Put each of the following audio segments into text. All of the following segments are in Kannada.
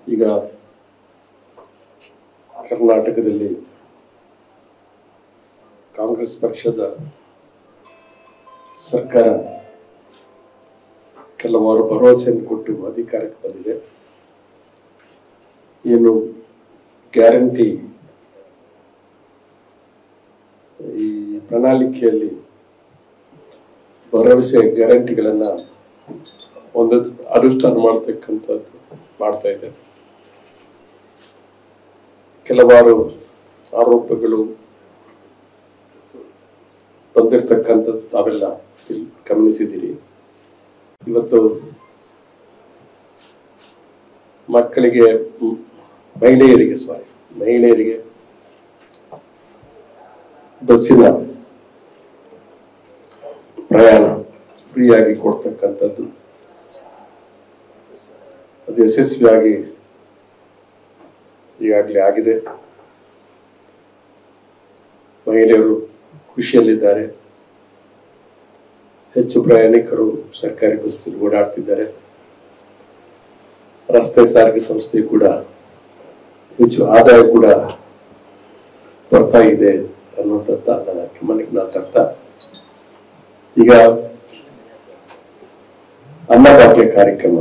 ಈಗ ಕರ್ನಾಟಕದಲ್ಲಿ ಕಾಂಗ್ರೆಸ್ ಪಕ್ಷದ ಸರ್ಕಾರ ಕೆಲವಾರು ಭರವಸೆಯನ್ನು ಕೊಟ್ಟು ಅಧಿಕಾರಕ್ಕೆ ಬಂದಿದೆ ಏನು ಗ್ಯಾರಂಟಿ ಈ ಪ್ರಣಾಳಿಕೆಯಲ್ಲಿ ಭರವಸೆ ಗ್ಯಾರಂಟಿಗಳನ್ನ ಒಂದು ಅನುಷ್ಠಾನ ಮಾಡ್ತಕ್ಕಂಥದ್ದು ಮಾಡ್ತಾ ಇದೆ ಕೆಲವಾರು ಆರೋಪಗಳು ಬಂದಿರತಕ್ಕಂಥದ್ದು ತಾವೆಲ್ಲ ಇಲ್ಲಿ ಗಮನಿಸಿದ್ದೀರಿ ಇವತ್ತು ಮಕ್ಕಳಿಗೆ ಮ್, ಮಹಿಳೆಯರಿಗೆ ಸಾರಿ ಮಹಿಳೆಯರಿಗೆ ಬಸ್ಸಿನ ಪ್ರಯಾಣ ಫ್ರೀಯಾಗಿ ಕೊಡ್ತಕ್ಕಂಥದ್ದು ಅದು ಯಶಸ್ವಿಯಾಗಿ ಈಗಾಗಲೇ ಆಗಿದೆ ಮಹಿಳೆಯರು ಖುಷಿಯಲ್ಲಿದ್ದಾರೆ ಹೆಚ್ಚು ಪ್ರಯಾಣಿಕರು ಸರ್ಕಾರಿ ಬಸ್ನಲ್ಲಿ ಓಡಾಡ್ತಿದ್ದಾರೆ ರಸ್ತೆ ಸಾರಿಗೆ ಸಂಸ್ಥೆ ಕೂಡ ಹೆಚ್ಚು ಆದಾಯ ಕೂಡ ಬರ್ತಾ ಇದೆ ಅನ್ನುವಂಥದ್ದು ನನ್ನ ಗಮನಕ್ಕೆ ನಾನು ತರ್ತಾ ಈಗ ಅನ್ನಭಾಗ್ಯ ಕಾರ್ಯಕ್ರಮ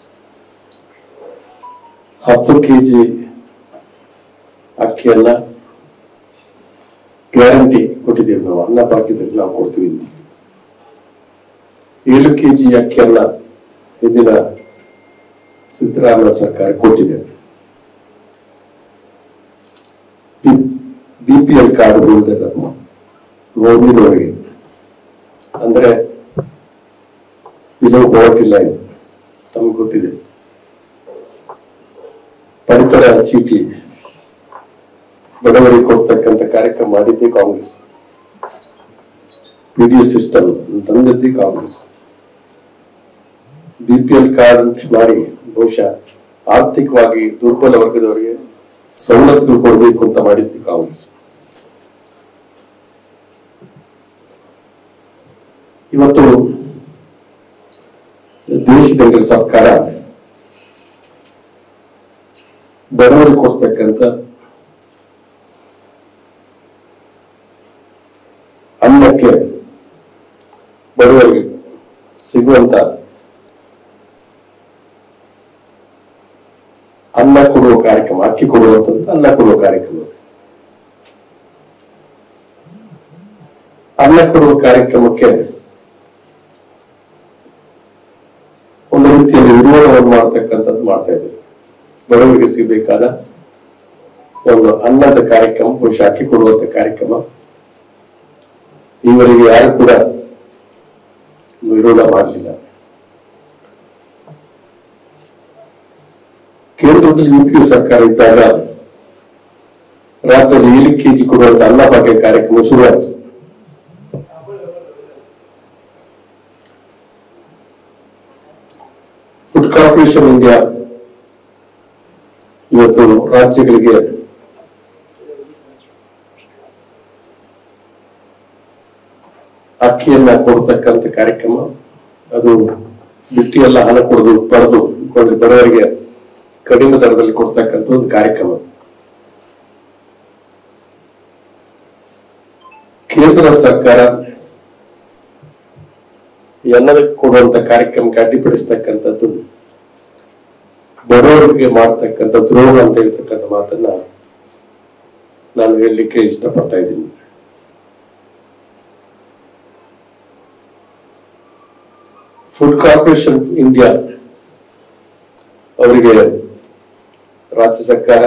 ಹತ್ತು ಕೆಜಿ ಅಕ್ಕಿಯನ್ನ ಗ್ಯಾರಂಟಿ ಕೊಟ್ಟಿದ್ದೇವೆ ನಾವು ಅನ್ನಭಾಗ್ಯದಲ್ಲಿ ನಾವು ಕೊಡ್ತೀವಿ ಅಂತ. ಏಳು ಕೆಜಿ ಅಕ್ಕಿಯನ್ನ ಹಿಂದಿನ ಸಿದ್ದರಾಮಯ್ಯ ಸರ್ಕಾರ ಕೊಟ್ಟಿದೆ ಬಿ ಪಿ ಎಲ್ ಕಾರ್ಡ್ ಹೊಂದಿದ ಹೊಂದಿದವರಿಗೆ ಅಂದ್ರೆ ಬಿಲೋ ಪವರ್ಟಿ ಲೈನ್ ತಮ್ಗೆ ಗೊತ್ತಿದೆ ಪಡಿತರ ಚೀಟಿ ಬಡವರಿಗೆ ಕೊಡ್ತಕ್ಕಂಥ ಕಾರ್ಯಕ್ರಮ ಮಾಡಿದ್ದೇ Congress P D S system ತಂದದ್ದೇ Congress B P L card ಅಂತ ಮಾಡಿ ಬಹುಶಃ ಆರ್ಥಿಕವಾಗಿ ದುರ್ಬಲ ವರ್ಗದವರಿಗೆ ಸವಲತ್ತುಗಳು ಕೊಡಬೇಕು ಅಂತ ಮಾಡಿದ್ವಿ ಕಾಂಗ್ರೆಸ್ ಇವತ್ತು ದೇಶದಲ್ಲಿ ಸರ್ಕಾರ ಬಡವರಿಗೆ ಕೊಡ್ತಕ್ಕಂಥ ಅನ್ನಕ್ಕೆ ಬಡವರಿಗೆ ಸಿಗುವಂತ ಅನ್ನ ಕೊಡುವ ಕಾರ್ಯಕ್ರಮ ಅಕ್ಕಿ ಕೊಡುವಂತದ್ದು ಅನ್ನ ಕೊಡುವ ಕಾರ್ಯಕ್ರಮ ಅನ್ನ ಕೊಡುವ ಕಾರ್ಯಕ್ರಮಕ್ಕೆ ಒಂದು ರೀತಿಯಲ್ಲಿ ವಿರೋಧವನ್ನು ಮಾಡ್ತಕ್ಕಂಥದ್ದು ಮಾಡ್ತಾ ಇದ್ದೀವಿ ಬಡವರಿಗೆ ಸಿಗಬೇಕಾದ ಒಂದು ಅನ್ನದ ಕಾರ್ಯಕ್ರಮ ಬಹುಶಃ ಅಕ್ಕಿ ಕೊಡುವಂತ ಕಾರ್ಯಕ್ರಮ ಈವರೆಗೆ ಯಾರು ಕೂಡ ವಿರೋಧ ಮಾಡಲಿಲ್ಲ ಕೇಂದ್ರದಲ್ಲಿ ಯುಪಿ ಸರ್ಕಾರ ಇದ್ದಾಗ ರಾಜ್ಯದಲ್ಲಿ ಏಳು ಕೆಜಿ ಕೊಡುವಂತ ಅನ್ನಭಾಗ್ಯ ಕಾರ್ಯಕ್ರಮ ಶುರುವಾಯಿತು ಫುಡ್ ಕಾರ್ಪೊರೇಷನ್ ಇಂಡಿಯಾ ಇವತ್ತು ರಾಜ್ಯಗಳಿಗೆ ಅಕ್ಕಿಯನ್ನ ಕೊಡ್ತಕ್ಕಂಥ ಕಾರ್ಯಕ್ರಮ ಅದು ಬಿಟ್ಟಿ ಎಲ್ಲ ಹಣ ಕೊಡದು ಪಡೆದು ಕೊಡದು ಬಡವರಿಗೆ ಕಡಿಮೆ ದರದಲ್ಲಿ ಕೊಡ್ತಕ್ಕಂಥ ಒಂದು ಕಾರ್ಯಕ್ರಮ ಕೇಂದ್ರ ಸರ್ಕಾರ ಈ ಅನ್ನಕ್ಕೆ ಕೊಡುವಂತ ಕಾರ್ಯಕ್ರಮಕ್ಕೆ ಅಡ್ಡಿಪಡಿಸ್ತಕ್ಕಂಥದ್ದು ಬಡವರಿಗೆ ಮಾಡ್ತಕ್ಕಂಥ ದ್ರೋಹ ಅಂತ ಹೇಳ್ತಕ್ಕಂಥ ಮಾತನ್ನ ನಾನು ಹೇಳಲಿಕ್ಕೆ ಇಷ್ಟಪಡ್ತಾ ಇದ್ದೀನಿ ಫುಡ್ ಕಾರ್ಪೊರೇಷನ್ ಇಂಡಿಯಾ ಅವರಿಗೆ ರಾಜ್ಯ ಸರ್ಕಾರ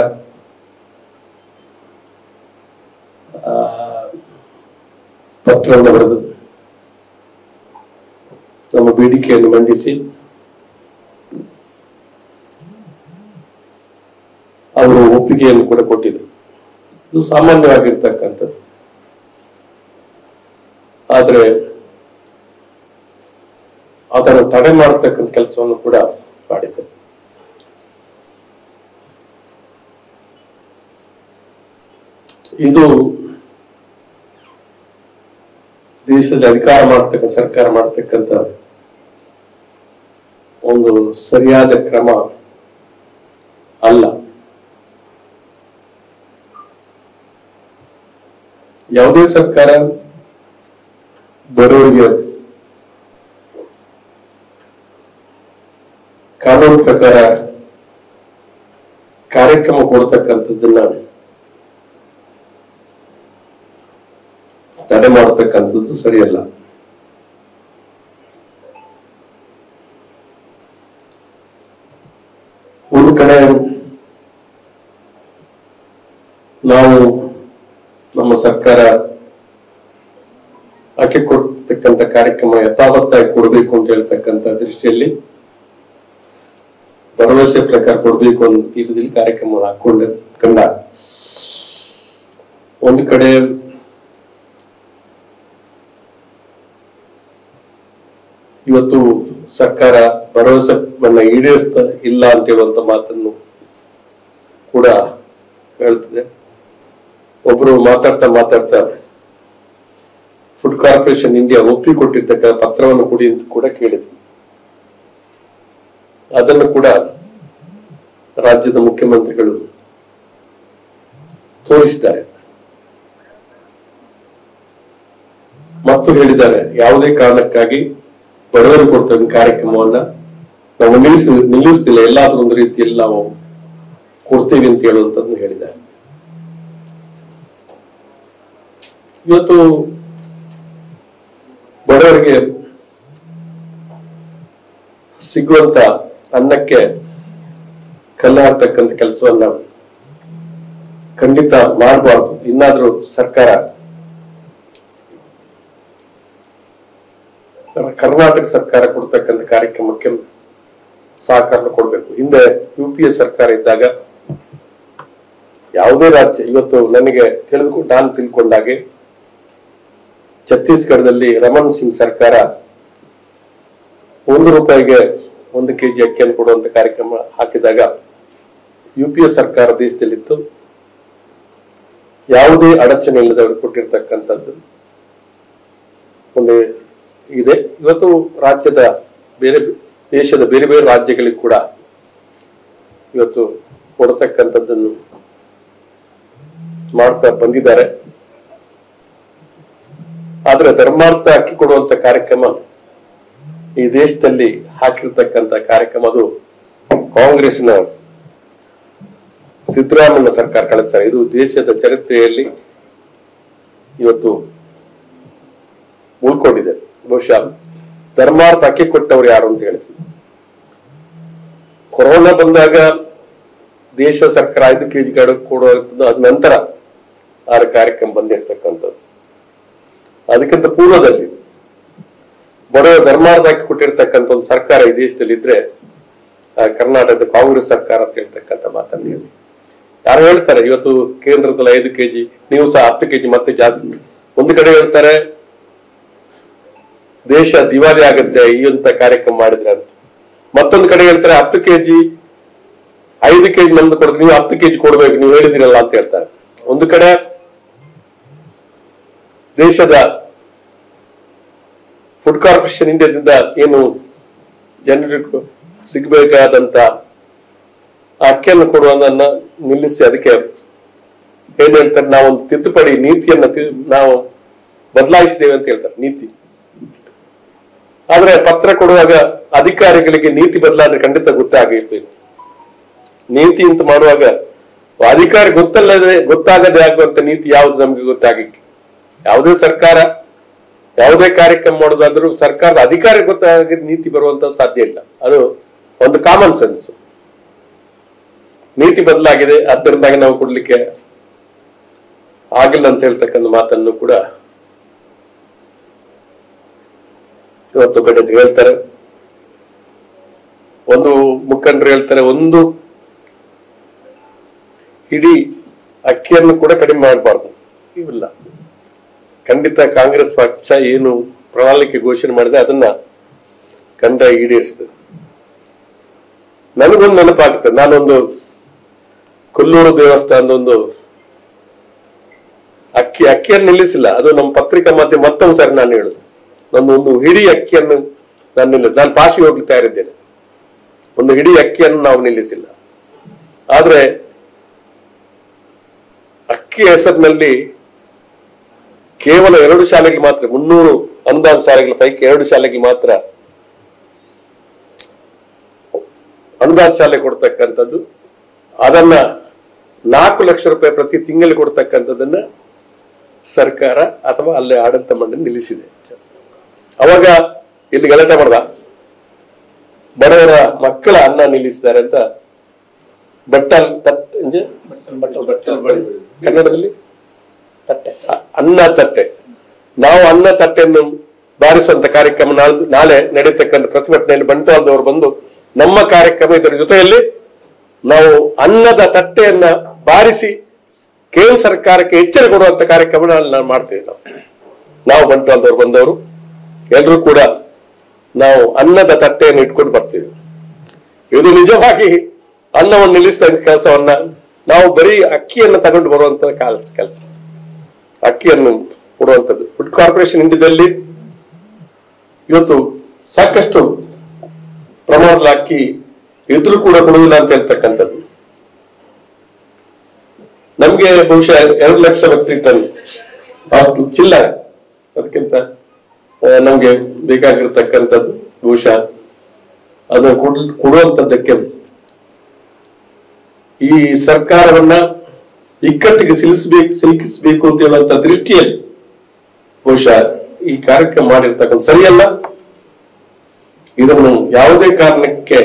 ಆ, ಪತ್ರವನ್ನು ಬರೆದು ನಮ್ಮ ಬೇಡಿಕೆಯನ್ನು ಮಂಡಿಸಿ ಅವರು ಒಪ್ಪಿಗೆಯನ್ನು ಕೂಡ ಕೊಟ್ಟಿದ್ರು ಇದು ಸಾಮಾನ್ಯವಾಗಿರ್ತಕ್ಕಂಥದ್ದು ಆದ್ರೆ ಅದನ್ನು ತಡೆ ಮಾಡತಕ್ಕಂಥ ಕೆಲಸವನ್ನು ಕೂಡ ಮಾಡಿದೆ ಇದು ದೇಶದಲ್ಲಿ ಅಧಿಕಾರ ಮಾಡ್ತಕ್ಕ ಸರ್ಕಾರ ಮಾಡ್ತಕ್ಕಂಥ ಒಂದು ಸರಿಯಾದ ಕ್ರಮ ಅಲ್ಲ ಯಾವುದೇ ಸರ್ಕಾರ ಬಡವರಿಗೆ ಕಾನೂನು ಪ್ರಕಾರ ಕಾರ್ಯಕ್ರಮ ಕೊಡ್ತಕ್ಕಂಥದ್ದನ್ನ ತಡೆ ಮಾಡತಕ್ಕಂಥದ್ದು ಸರಿಯಲ್ಲ ಒಂದು ಕಡೆ ನಾವು ನಮ್ಮ ಸರ್ಕಾರ ಆಕೆ ಕೊಡ್ತಕ್ಕಂಥ ಕಾರ್ಯಕ್ರಮ ಯಥಾವತ್ತಾಗಿ ಕೊಡಬೇಕು ಅಂತ ಹೇಳ್ತಕ್ಕಂಥ ದೃಷ್ಟಿಯಲ್ಲಿ ಭರವಸೆ ಪ್ರಕಾರ ಕೊಡಬೇಕು ಅನ್ನೋ ತೀರದಲ್ಲಿ ಕಾರ್ಯಕ್ರಮ ಹಾಕೊಂಡ ಕಂಡ ಒಂದು ಕಡೆ ಇವತ್ತು ಸರ್ಕಾರ ಭರವಸೆವನ್ನ ಈಡೇರಿಸ್ತಾ ಇಲ್ಲ ಅಂತ ಹೇಳುವಂತ ಮಾತನ್ನು ಕೂಡ ಹೇಳ್ತದೆ ಒಬ್ರು ಮಾತಾಡ್ತಾ ಮಾತಾಡ್ತಾ ಫುಡ್ ಕಾರ್ಪೊರೇಷನ್ ಇಂಡಿಯಾ ಒಪ್ಪಿಕೊಟ್ಟಿರ್ತಕ್ಕ ಪತ್ರವನ್ನು ಕೊಡಿ ಅಂತ ಕೂಡ ಕೇಳಿದ್ವಿ ಅದನ್ನು ಕೂಡ ರಾಜ್ಯದ ಮುಖ್ಯಮಂತ್ರಿಗಳು ತೋರಿಸಿದ್ದಾರೆ ಮತ್ತು ಹೇಳಿದ್ದಾರೆ ಯಾವುದೇ ಕಾರಣಕ್ಕಾಗಿ ಬಡವರು ಕೊಡ್ತಕ್ಕ ಕಾರ್ಯಕ್ರಮವನ್ನ ನಾವು ನಿಲ್ಲಿಸ ನಿಲ್ಲಿಸ್ತಿಲ್ಲ ಎಲ್ಲಾದ್ರೂ ಒಂದು ರೀತಿಯಲ್ಲಿ ನಾವು ಕೊಡ್ತೇವೆ ಅಂತ ಹೇಳುವಂತದ್ದು ಹೇಳಿದ್ದಾರೆ ಇವತ್ತು ಬಡವರಿಗೆ ಸಿಗುವಂತ ಅನ್ನಕ್ಕೆ ಕಲ್ಲು ಹಾಕ್ತಕ್ಕಂಥ ಕೆಲಸವನ್ನ ಖಂಡಿತ ಮಾಡಬಾರ್ದು ಇನ್ನಾದ್ರೂ ಸರ್ಕಾರ ಕರ್ನಾಟಕ ಸರ್ಕಾರ ಕೊಡ್ತಕ್ಕಂಥ ಕಾರ್ಯಕ್ರಮಕ್ಕೆ ಸಹಕಾರ ಕೊಡ್ಬೇಕು ಹಿಂದೆ ಯು ಪಿ ಎ ಸರ್ಕಾರ ಇದ್ದಾಗ ಯಾವುದೇ ರಾಜ್ಯ ಇವತ್ತು ನನಗೆ ತಿಳಿದುಕೊಂಡು ನಾನು ತಿಳ್ಕೊಂಡಾಗೆ ಛತ್ತೀಸ್ಗಢದಲ್ಲಿ ರಮಣ್ ಸಿಂಗ್ ಸರ್ಕಾರ ಒಂದು ರೂಪಾಯಿಗೆ ಒಂದು ಕೆಜಿ ಅಕ್ಕಿಯನ್ನು ಕೊಡುವಂತ ಕಾರ್ಯಕ್ರಮ ಹಾಕಿದಾಗ ಯು ಪಿ ಎ ಸರ್ಕಾರ ದೇಶದಲ್ಲಿತ್ತು ಯಾವುದೇ ಅಡಚಣೆ ಇಲ್ಲದವರು ಕೊಟ್ಟಿರ್ತಕ್ಕಂಥದ್ದು ಒಂದು ಇದೆ ಇವತ್ತು ರಾಜ್ಯದ ಬೇರೆ ದೇಶದ ಬೇರೆ ಬೇರೆ ರಾಜ್ಯಗಳಿಗೆ ಕೂಡ ಇವತ್ತು ಕೊಡತಕ್ಕಂಥದ್ದನ್ನು ಮಾಡ್ತಾ ಬಂದಿದ್ದಾರೆ ಆದ್ರೆ ಧರ್ಮಾರ್ಥ ಅಕ್ಕಿ ಕೊಡುವಂತ ಕಾರ್ಯಕ್ರಮ ಈ ದೇಶದಲ್ಲಿ ಹಾಕಿರ್ತಕ್ಕಂಥ ಕಾರ್ಯಕ್ರಮ ಅದು ಕಾಂಗ್ರೆಸ್ನ ಸಿದ್ದರಾಮಯ್ಯ ಸರ್ಕಾರ ಕಳೆದ ಸಲ ಇದು ದೇಶದ ಚರಿತ್ರೆಯಲ್ಲಿ ಇವತ್ತು ಉಳ್ಕೊಂಡಿದೆ ಬಹುಶಃ ಧರ್ಮಾರ್ಥ ಅಕ್ಕಿ ಕೊಟ್ಟವ್ರು ಯಾರು ಅಂತ ಹೇಳ್ತೀನಿ ಕೊರೋನಾ ಬಂದಾಗ ದೇಶ ಸರ್ಕಾರ ಐದು ಕೆಜಿ ಕೊಡುವಂಥದ್ದು ಅದ ನಂತರ ಆರ ಕಾರ್ಯಕ್ರಮ ಬಂದಿರ್ತಕ್ಕಂಥದ್ದು ಅದಕ್ಕಿಂತ ಪೂರ್ವದಲ್ಲಿ ಬಡವ ಧರ್ಮಾರ್ಥ ಹಾಕಿ ಕೊಟ್ಟಿರ್ತಕ್ಕಂಥ ಒಂದು ಸರ್ಕಾರ ಈ ದೇಶದಲ್ಲಿ ಇದ್ರೆ ಆ ಕರ್ನಾಟಕದ ಕಾಂಗ್ರೆಸ್ ಸರ್ಕಾರ ಅಂತ ಹೇಳ್ತಕ್ಕಂಥ ಮಾತನ್ನು ಹೇಳಿ ಯಾರು ಹೇಳ್ತಾರೆ ಇವತ್ತು ಕೇಂದ್ರದಲ್ಲಿ ಐದು ಕೆಜಿ ನೀವು ಸಹ ಹತ್ತು ಕೆಜಿ ಮತ್ತೆ ಜಾಸ್ತಿ ಒಂದು ಕಡೆ ಹೇಳ್ತಾರೆ ದೇಶ ದಿವಾಳಿ ಆಗುತ್ತೆ ಈ ಅಂತ ಕಾರ್ಯಕ್ರಮ ಮಾಡಿದ್ರೆ ಅಂತ ಮತ್ತೊಂದು ಕಡೆ ಹೇಳ್ತಾರೆ ಹತ್ತು ಕೆಜಿ ಐದು ಕೆಜಿ ನಮ್ದು ಕೊಡ್ತೀವಿ ನೀವು ಹತ್ತು ಕೆಜಿ ಕೊಡ್ಬೇಕು ನೀವು ಹೇಳಿದಿರಲ್ಲ ಅಂತ ಹೇಳ್ತಾರೆ ಒಂದು ಕಡೆ ದೇಶದ ಫುಡ್ ಕಾರ್ಪೊರೇಷನ್ ಇಂಡಿಯಾದಿಂದ ಏನು ಜನರಿಗೆ ಸಿಗಬೇಕಾದಂತ ಅಕ್ಕಿಯನ್ನು ಕೊಡುವುದನ್ನ ನಿಲ್ಲಿಸಿ ಅದಕ್ಕೆ ಏನ್ ಹೇಳ್ತಾರೆ ನಾವೊಂದು ತಿದ್ದುಪಡಿ ನೀತಿಯನ್ನ ತಿ- ನಾವು ಬದಲಾಯಿಸಿದ್ದೇವೆ ಅಂತ ಹೇಳ್ತಾರೆ ನೀತಿ ಆದ್ರೆ ಪತ್ರ ಕೊಡುವಾಗ ಅಧಿಕಾರಿಗಳಿಗೆ ನೀತಿ ಬದಲಾದ್ರೆ ಖಂಡಿತ ಗೊತ್ತಾಗಿರ್ಬೇಕು ನೀತಿ ಅಂತ ಮಾಡುವಾಗ ಅಧಿಕಾರಿ ಗೊತ್ತಲ್ಲದೆ ಗೊತ್ತಾಗದೆ ಆಗುವಂತ ನೀತಿ ಯಾವ್ದು ನಮ್ಗೆ ಗೊತ್ತಾಗಿ ಯಾವುದೇ ಸರ್ಕಾರ ಯಾವುದೇ ಕಾರ್ಯಕ್ರಮ ಮಾಡೋದಾದ್ರೂ ಸರ್ಕಾರದ ಅಧಿಕಾರಿ ಗೊತ್ತಾಗಿ ನೀತಿ ಬರುವಂತ ಸಾಧ್ಯ ಇಲ್ಲ ಅದು ಒಂದು ಕಾಮನ್ ಸೆನ್ಸ್ ನೀತಿ ಬದಲಾಗಿದೆ ಅದರಿಂದಾಗಿ ನಾವು ಕೊಡ್ಲಿಕ್ಕೆ ಆಗಿಲ್ಲ ಅಂತ ಹೇಳ್ತಕ್ಕಂಥ ಮಾತನ್ನು ಕೂಡ ಇವತ್ತು ಕಡೆ ಹೇಳ್ತಾರೆ ಒಂದು ಮುಖಂಡರು ಹೇಳ್ತಾರೆ ಒಂದು ಇಡೀ ಅಕ್ಕಿಯನ್ನು ಕೂಡ ಕಡಿಮೆ ಮಾಡಬಾರ್ದು ಇವಿಲ್ಲ ಖಂಡಿತ ಕಾಂಗ್ರೆಸ್ ಪಕ್ಷ ಏನು ಪ್ರಣಾಳಿಕೆ ಘೋಷಣೆ ಮಾಡಿದೆ ಅದನ್ನ ಕಂಡ ಈಡೇರಿಸ್ತದೆ ನನಗೊಂದು ನೆನಪಾಗುತ್ತೆ ನಾನೊಂದು ಕೊಲ್ಲೂರು ದೇವಸ್ಥಾನದ ಒಂದು ಅಕ್ಕಿ ಅಕ್ಕಿಯನ್ನು ನಿಲ್ಲಿಸಿಲ್ಲ ಅದು ನಮ್ಮ ಪತ್ರಿಕಾ ಮಾಧ್ಯಮ ಮತ್ತೊಂದು ಸಾರಿ ನಾನು ಹೇಳುದು ನನ್ನ ಒಂದು ಹಿಡಿ ಅಕ್ಕಿಯನ್ನು ನಾನು ನಿಲ್ಲಿಸ ನಾನು ಪಾಶಿ ಹೋಗ್ಲಿ ತಯಾರಿದ್ದೇನೆ ಒಂದು ಹಿಡಿ ಅಕ್ಕಿಯನ್ನು ನಾವು ನಿಲ್ಲಿಸಿಲ್ಲ ಆದ್ರೆ ಅಕ್ಕಿ ಹೆಸರಿನಲ್ಲಿ ಕೇವಲ ಎರಡು ಶಾಲೆಗೆ ಮಾತ್ರ ಮುನ್ನೂರು ಅನುದಾನ ಶಾಲೆಗಳ ಪೈಕಿ ಎರಡು ಶಾಲೆಗೆ ಮಾತ್ರ ಅನುದಾನ ಶಾಲೆ ಕೊಡ್ತಕ್ಕಂಥದ್ದು ಅದನ್ನ ನಾಲ್ಕು ಲಕ್ಷ ರೂಪಾಯಿ ಪ್ರತಿ ತಿಂಗಳು ಕೊಡ್ತಕ್ಕಂಥದ್ದನ್ನ ಸರ್ಕಾರ ಅಥವಾ ಅಲ್ಲೇ ಆಡಳಿತ ಮಂಡಳಿ ನಿಲ್ಲಿಸಿದೆ ಅವಾಗ ಇಲ್ಲಿ ಗಲಾಟೆ ಮಾಡ್ದ ಬಡವರ ಮಕ್ಕಳ ಅನ್ನ ನಿಲ್ಲಿಸಿದ್ದಾರೆ ಅಂತ ಬಟ್ಟಲ್ ತಟ್ ಎಂಜೆ? ಕನ್ನಡದಲ್ಲಿ ತಟ್ಟೆ ಅ- ಅನ್ನ ತಟ್ಟೆ ನಾವು ಅನ್ನ ತಟ್ಟೆಯನ್ನು ಬಾರಿಸುವಂತ ಕಾರ್ಯಕ್ರಮ ನಾಳೆ ನಾಳೆ ನಡೆಯತಕ್ಕಂಥ ಪ್ರತಿಭಟನೆಯಲ್ಲಿ ಬಂಟ್ವಾಳದವರು ಬಂದು ನಮ್ಮ ಕಾರ್ಯಕ್ರಮ ಇದರ ಜೊತೆಯಲ್ಲಿ ನಾವು ಅನ್ನದ ತಟ್ಟೆಯನ್ನ ಬಾರಿಸಿ ಕೇಂದ್ರ ಸರ್ಕಾರಕ್ಕೆ ಎಚ್ಚರ ಕೊಡುವಂತ ಕಾರ್ಯಕ್ರಮ ನಾಳೆ ನಾವು ಮಾಡ್ತೇವೆ ನಾವು ನಾವು ಬಂಟ್ವಾಳದವರು ಬಂದವರು ಎಲ್ಲರೂ ಕೂಡ ನಾವು ಅನ್ನದ ತಟ್ಟೆಯನ್ನು ಇಟ್ಕೊಂಡು ಬರ್ತೀವಿ ಇದು ನಿಜವಾಗಿ ಅನ್ನವನ್ನು ನಿಲ್ಲಿಸಿದ ಕೆಲಸವನ್ನ ನಾವು ಬರೀ ಅಕ್ಕಿಯನ್ನು ತಗೊಂಡು ಬರುವಂತ ಕೆಲಸ ಕೆಲಸ ಅಕ್ಕಿಯನ್ನು ಕೊಡುವಂಥದ್ದು ಫುಡ್ ಕಾರ್ಪೊರೇಷನ್ ಇಂಡಿಯಾದಲ್ಲಿ ಇವತ್ತು ಸಾಕಷ್ಟು ಪ್ರಮಾಣದ ಅಕ್ಕಿ ಇದ್ರೂ ಕೂಡ ಕೊಡುವುದಿಲ್ಲ ಅಂತ ಹೇಳ್ತಕ್ಕಂಥದ್ದು ನಮ್ಗೆ ಬಹುಶಃ ಎರಡು ಲಕ್ಷ ಮೆಟ್ರಿಕ್ ಟನ್ ಅಷ್ಟು ಚಿಲ್ಲರೆ ಅದಕ್ಕಿಂತ ಆ, ನಮ್ಗೆ ಬೇಕಾಗಿರ್ತಕ್ಕಂಥದ್ದು ಬಹುಶಃ ಅದನ್ನು ಕೊಡ್ ಕೊಡುವಂತದ್ದಕ್ಕೆ ಈ ಸರ್ಕಾರವನ್ನ ಇಕ್ಕಟ್ಟಿಗೆ ಸಿಲಿಸಬೇಕು ಸಿಲುಕಿಸಬೇಕು ಅಂತ ಹೇಳುವಂತ ದೃಷ್ಟಿಯಲ್ಲಿ ಬಹುಶಃ ಈ ಕಾರ್ಯಕ್ರಮ ಮಾಡಿರ್ತಕ್ಕಂಥ ಸರಿಯಲ್ಲ ಇದನ್ನು ಯಾವುದೇ ಕಾರಣಕ್ಕೆ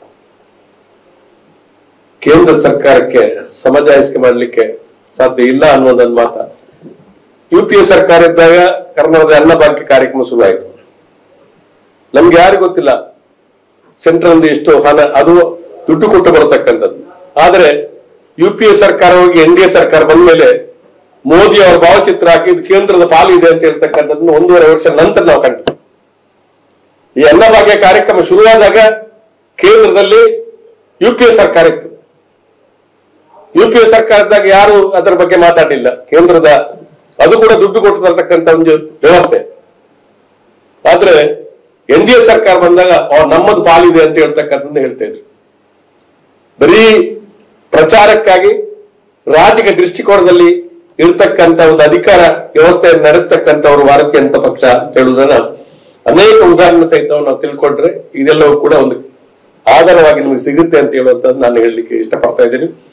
ಕೇಂದ್ರ ಸರ್ಕಾರಕ್ಕೆ ಸಮಜಾಯಿಸಿಕೆ ಮಾಡಲಿಕ್ಕೆ ಸಾಧ್ಯ ಇಲ್ಲ ಅನ್ನೋದನ್ನ ಮಾತ ಯು ಪಿ ಎ ಸರ್ಕಾರ ಇದ್ದಾಗ ಕರ್ನಾಟಕದ ಅನ್ನ ಭಾಗ್ಯ ಕಾರ್ಯಕ್ರಮ ಶುರುವಾಯಿತು ನಮ್ಗೆ ಯಾರಿಗೂ ಗೊತ್ತಿಲ್ಲ ಸೆಂಟ್ರಲ್ ಎಷ್ಟು ಹಣ ಅದು ದುಡ್ಡು ಕೊಟ್ಟು ಬರತಕ್ಕಂಥದ್ದು ಆದ್ರೆ ಯು ಪಿ ಎ ಸರ್ಕಾರ ಹೋಗಿ ಎನ್ ಡಿ ಎ ಸರ್ಕಾರ ಬಂದ ಮೇಲೆ ಮೋದಿ ಅವರ ಭಾವಚಿತ್ರ ಹಾಕಿ ಇದು ಕೇಂದ್ರದ ಪಾಲು ಇದೆ ಅಂತ ಹೇಳ್ತಕ್ಕಂಥದ್ದನ್ನು ಒಂದೂವರೆ ವರ್ಷ ನಂತರ ನಾವು ಕಂಡಿದ್ವಿ ಈ ಅನ್ನಭಾಗ್ಯ ಕಾರ್ಯಕ್ರಮ ಶುರುವಾದಾಗ ಕೇಂದ್ರದಲ್ಲಿ ಯು ಪಿ ಎ ಸರ್ಕಾರ ಇತ್ತು ಯು ಪಿ ಎ ಸರ್ಕಾರದಾಗ ಯಾರು ಅದರ ಬಗ್ಗೆ ಮಾತಾಡಲಿಲ್ಲ ಕೇಂದ್ರದ ಅದು ಕೂಡ ದುಡ್ಡು ಕೊಟ್ಟು ತರತಕ್ಕಂತ ಒಂದು ವ್ಯವಸ್ಥೆ ಆದ್ರೆ ಎನ್ ಡಿ ಎ ಸರ್ಕಾರ ಬಂದಾಗ "ಆ, ನಮ್ಮದು ಪಾಲಿದೆ ಅಂತ ಹೇಳ್ತಕ್ಕಂಥದ್ದು ಹೇಳ್ತಾ ಇದ್ರು ಬರೀ ಪ್ರಚಾರಕ್ಕಾಗಿ ರಾಜಕೀಯ ದೃಷ್ಟಿಕೋನದಲ್ಲಿ ಇರ್ತಕ್ಕಂತ ಒಂದು ಅಧಿಕಾರ ವ್ಯವಸ್ಥೆಯನ್ನು ನಡೆಸ್ತಕ್ಕಂಥವ್ರು ಭಾರತೀಯ ಜನತಾ ಪಕ್ಷ ಅಂತ ಹೇಳುವುದನ್ನ ಅನೇಕ ಉದಾಹರಣೆ ಸಹಿತ ನಾವು ತಿಳ್ಕೊಂಡ್ರೆ ಇದೆಲ್ಲವೂ ಕೂಡ ಒಂದು ಆಧಾರವಾಗಿ ನಮಗೆ ಸಿಗುತ್ತೆ ಅಂತ ಹೇಳುವಂತದ್ದು ನಾನು ಹೇಳಲಿಕ್ಕೆ ಇಷ್ಟಪಡ್ತಾ ಇದ್ದೀನಿ